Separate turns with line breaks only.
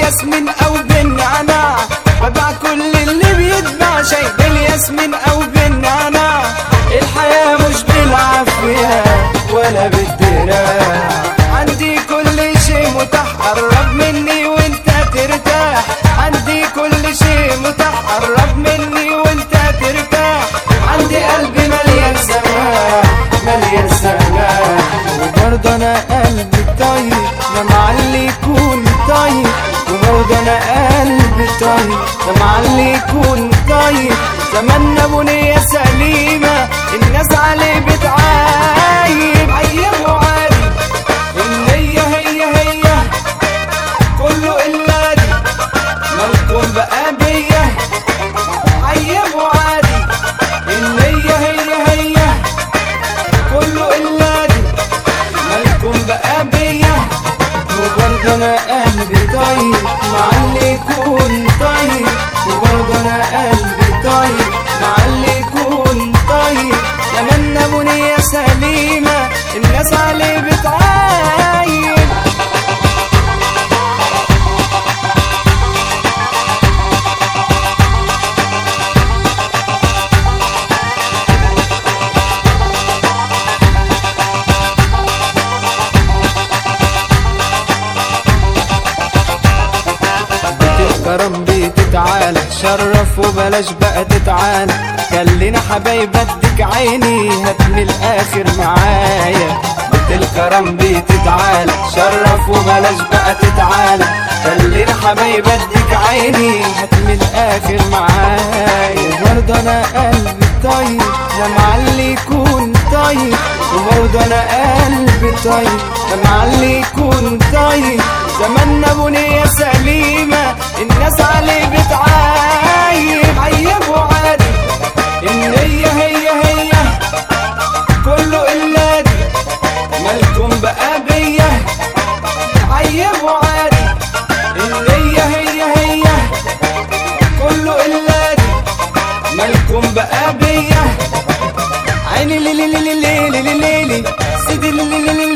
بالياسمين او بالنعناع ببيع كل اللي بيتباع شاي بالياسمين او بالنعناع الحياة مش بالعافية ولا بالدراع عندي كل شيء متاح قرب مني وانت ترتاح عندي كل شيء متاح قرب مني وانت ترتاح عندي قلبي مليان سماح مليان سماح وبرضه انا قلبي طيب ده معلي يكون طيب وبرضه انا قلبي طيب ده معلي يكون طيب زماننا بنية سليمة الناس عليه بتعايب عيبه عادي النية هي هي كله إلا دي مالكم بقى بيا عيبه عادي النية هي هي كله إلا دي مالكم بقى بيا وبرضه أنا قلبي طيب مع اللي يكون طيب وبرضه أنا قلبي طيب مع اللي يكون طيب تمنى بنية سليمة الناس عليه بتعايب الكرم بيتي تعالى شرف وبلاش بقى تتعالى خلينا حبايب اديك عيني هات من الاخر معايا بيت الكرم بيتي تعالى شرف وبلاش بقى تتعالى خلينا حبايب اديك عيني هات من الاخر معايا وبرضه انا قلبي طيب يا معلي يكون طيب وبرضه انا قلبي طيب يا معلي يكون طيب زماننا بنية سليمة الناس عليه بتعايب عيبه عادي النية هي هي كله إلا دي مالكم بقى بيا عيبه عادي النية هي هي كله إلا دي مالكم بقى بيا عيني ليلي ليلي ليلي ليلي سيدي ليلي ليلي